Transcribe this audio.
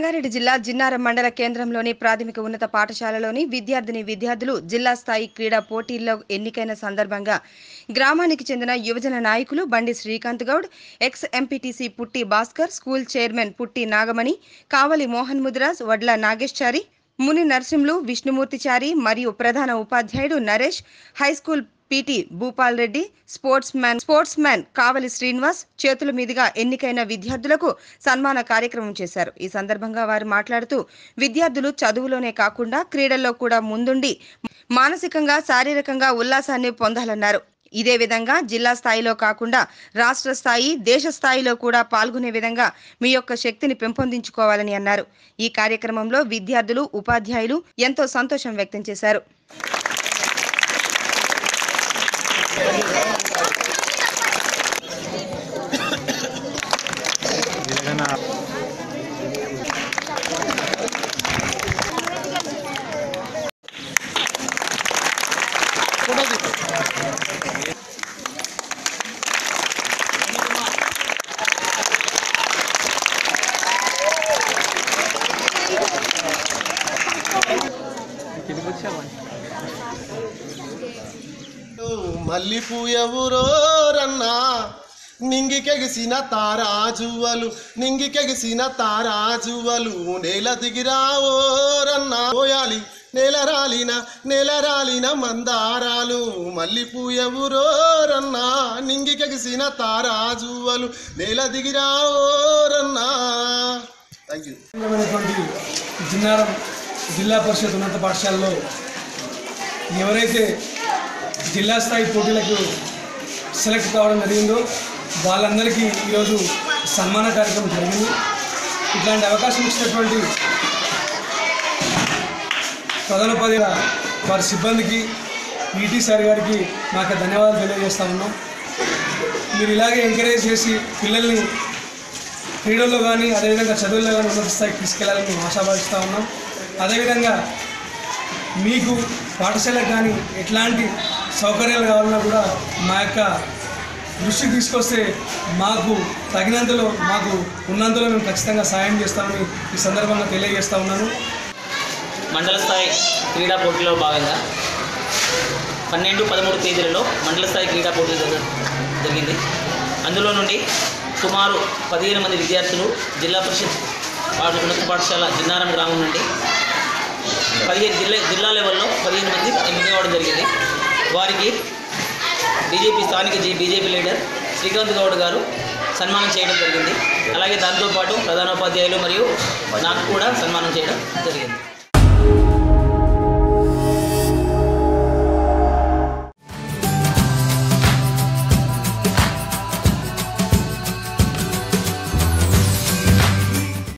రంగారెడ్డి జిల్లా జిన్నారం మండల కేంద్రంలోని ప్రాథమిక ఉన్నత పాఠశాలలోని విద్యార్థిని విద్యార్థులు జిల్లా స్థాయి క్రీడా పోటీల్లో ఎన్నికైన సందర్భంగా గ్రామానికి చెందిన యువజన నాయకులు బండి శ్రీకాంత్ గౌడ్ ఎక్స్ ఎంపీటీసీ పుట్టి భాస్కర్ స్కూల్ చైర్మన్ పుట్టి నాగమణి కావలి మోహన్ ముద్రాజ్ వడ్ల నాగేశ్చారి ముని నరసింహులు విష్ణుమూర్తిచారి మరియు ప్రధాన ఉపాధ్యాయుడు Naresh high school PT Bhupal Reddy sportsman sportsman Kavali Srinivas చేతుల మీదుగా ఎన్నికైన విద్యార్థులకు సన్మాన కార్యక్రమం చేశారు ఈ సందర్భంగా వారు మాట్లాడుతూ విద్యార్థులు చదువులోనే కాకుండా క్రీడల్లో కూడా ముందుండి మానసికంగా శారీరకంగా ఉల్లాసాన్ని పొందాలన్నారు ఇదే విధంగా జిల్లా స్థాయిలో కాకుండా రాష్ట్ర స్థాయి దేశ స్థాయిలో కూడా పాల్గొనే విధంగా మీ యొక్క శక్తిని పెంపొందించుకోవాలని అన్నారు ఈ కార్యక్రమంలో విద్యార్థులు ఉపాధ్యాయులు ఎంతో సంతోషం వ్యక్తం చేశారు మల్లిపూయవురో రన్నా నింగికెగిసిన తారాజువలు నింగికెగిసిన తారాజువలు నేల దిగిరావో రన్నా పోయాలి నేల రాలిన నేల రాలిన మందారాలు మల్లిపూయవురో రన్నా నింగికెగిసిన తారాజువలు నేల దిగిరావో రన్నా థ్యాంక్ యూ ఉన్నటువంటి జిన్నారం జిల్లా పరిషత్ ఉన్నత పాఠశాలలో ఎవరైతే జిల్లా స్థాయి పోటీలకు సెలెక్ట్ కావడం జరిగిందో వాళ్ళందరికీ ఈరోజు సన్మాన కార్యక్రమం జరిగింది ఇట్లాంటి అవకాశం ఇచ్చినటువంటి ప్రధానోపాధ్యాయ వారి సిబ్బందికి ఈటీ సార్ గారికి మాకు ధన్యవాదాలు తెలియజేస్తా ఉన్నాం మీరు ఇలాగే ఎంకరేజ్ చేసి పిల్లల్ని క్రీడల్లో కానీ అదేవిధంగా చదువుల్లో కానీ ఉన్నత స్థాయికి తీసుకెళ్లాలని మేము ఆశాభావిస్తూ ఉన్నాం అదేవిధంగా మీకు పాఠశాలకు కానీ ఎట్లాంటి సౌకర్యాలు కావాలన్నా కూడా మా యొక్క దృష్టికి తీసుకొస్తే మాకు తగినంతలో మాకు ఉన్నంతలో మేము ఖచ్చితంగా సాయం చేస్తామని ఈ సందర్భంగా తెలియజేస్తా ఉన్నాను మండల స్థాయి క్రీడా పోటీలో భాగంగా పన్నెండు పదమూడు తేదీలలో మండల స్థాయి క్రీడా పోటీలు జరగ జరిగింది అందులో నుండి సుమారు పదిహేను మంది విద్యార్థులు జిల్లా పరిషత్ పాఠ ఉన్నత పాఠశాల జిన్నారం గ్రామం నుండి పదిహేను జిల్లా జిల్లా లెవెల్లో పదిహేను మంది ఎంపిక కావడం జరిగింది వారికి బీజేపీ స్థానిక జీ- బీజేపీ లీడర్ శ్రీకాంత్ గౌడ్ గారు సన్మానం చేయడం జరిగింది అలాగే దాంతోపాటు ప్రధానోపాధ్యాయులు మరియు నాకు కూడా సన్మానం చేయడం జరిగింది